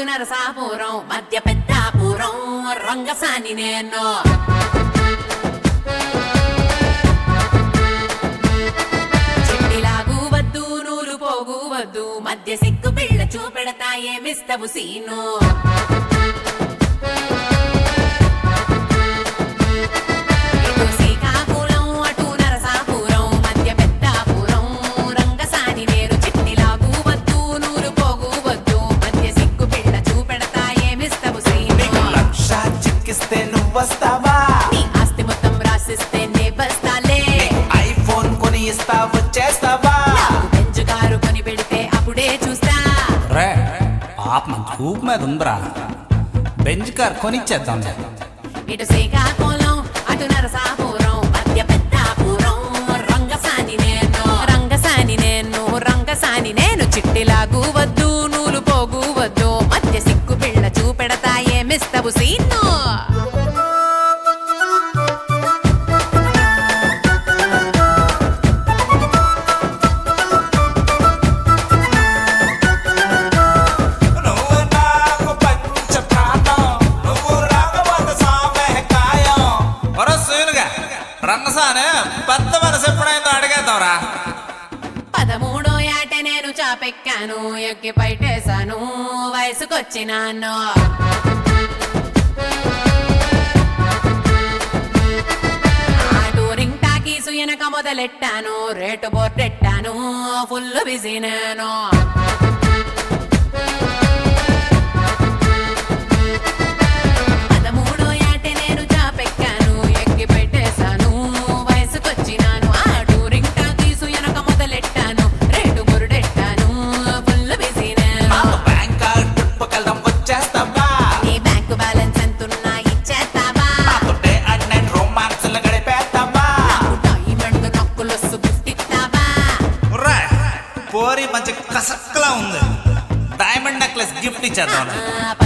నరసాపురం మధ్య పెద్దాపురం రంగసాని నేను చిట్టిలాగు వద్దు నూలు పోగు వద్దు మధ్య సిగ్గు పిల్ల చూపెడతా ఏమిస్తవు సీను ఇటు శ్రీకాకుళం అటు నరసాపురం మధ్య పెద్దాపురం రంగసాని నేరు చిట్టిలాగు వద్దు నూలు పోగు వద్దు మధ్య సిగ్గు పిల్ల చూపెడతా ఏమిస్తవు సీను నీకు లక్ష చిక్కిస్తే నువ్వొస్తావా నీ ఆస్తి మొత్తం రాసిస్తే నే బస్తాలే ఐఫోన్ కొని ఇస్తా వచ్చేస్తావా నాకు బెంచ్ కారు కొని పెడితే అప్పుడే చూస్తా రే పాప మంచి ఊపు మీద ఉందిరా బెంచ్ కార్ కొనిచ్చేద్దాం ఇటు శ్రీకాకుళం అటు నరసాపురం మధ్య పెద్దాపురం రంగసాని నేను రంగసాని నేను రంగసాని నేను చిట్టిలాగు వద్దు నూలు పోగు వద్దు మధ్య సిగ్గు పిల్ల చూపెడతా ఏమిస్తవు సీను నువ్వు నాకు పంచ ప్రాణం నువ్వు రాకపోతే సామే ఖాయం ఒరే సూనుగా రంగసానే పెద్ద మనసు ఎప్పుడైందో అడిగేద్దాంరా పదమూడో ఏట నేను చాపెక్కాను ఎక్కి పైటేశాను వయసుకొచ్చినాను ఆ టూరింగ్ టాకీసు వెనక మొదలెట్టాను రేటు బోర్డెట్టాను ఫుల్ బిజీ నేను పదమూడో ఏట నేను చాపెక్కాను ఎక్కి పెట్టేశాను వయసుకొచ్చినాను ఆ టూరింగ్ టాకీసు వెనక మొదలెట్టాను రేటు బొరుడెట్టాను ఫుల్ బిజీ నేను బ్యాంకాక్ ట్రిప్ వెళ్దాం వచ్చేస్తావా నీ బ్యాంకు బ్యాలెన్స్ ఎంతున్నా ఇచ్చేస్తావా నాతో డే అండ్ నైట్ రొమాన్స్లు గడిపేస్తావా నాకు డైమండ్ నక్కులొస్సు గిఫ్ట్ ఇస్తావా రే పోరి మంచి కసక్కలా ఉంది డైమండ్ నెక్లెస్ గిఫ్ట్ ఇచ్చేద్దాం ఆ,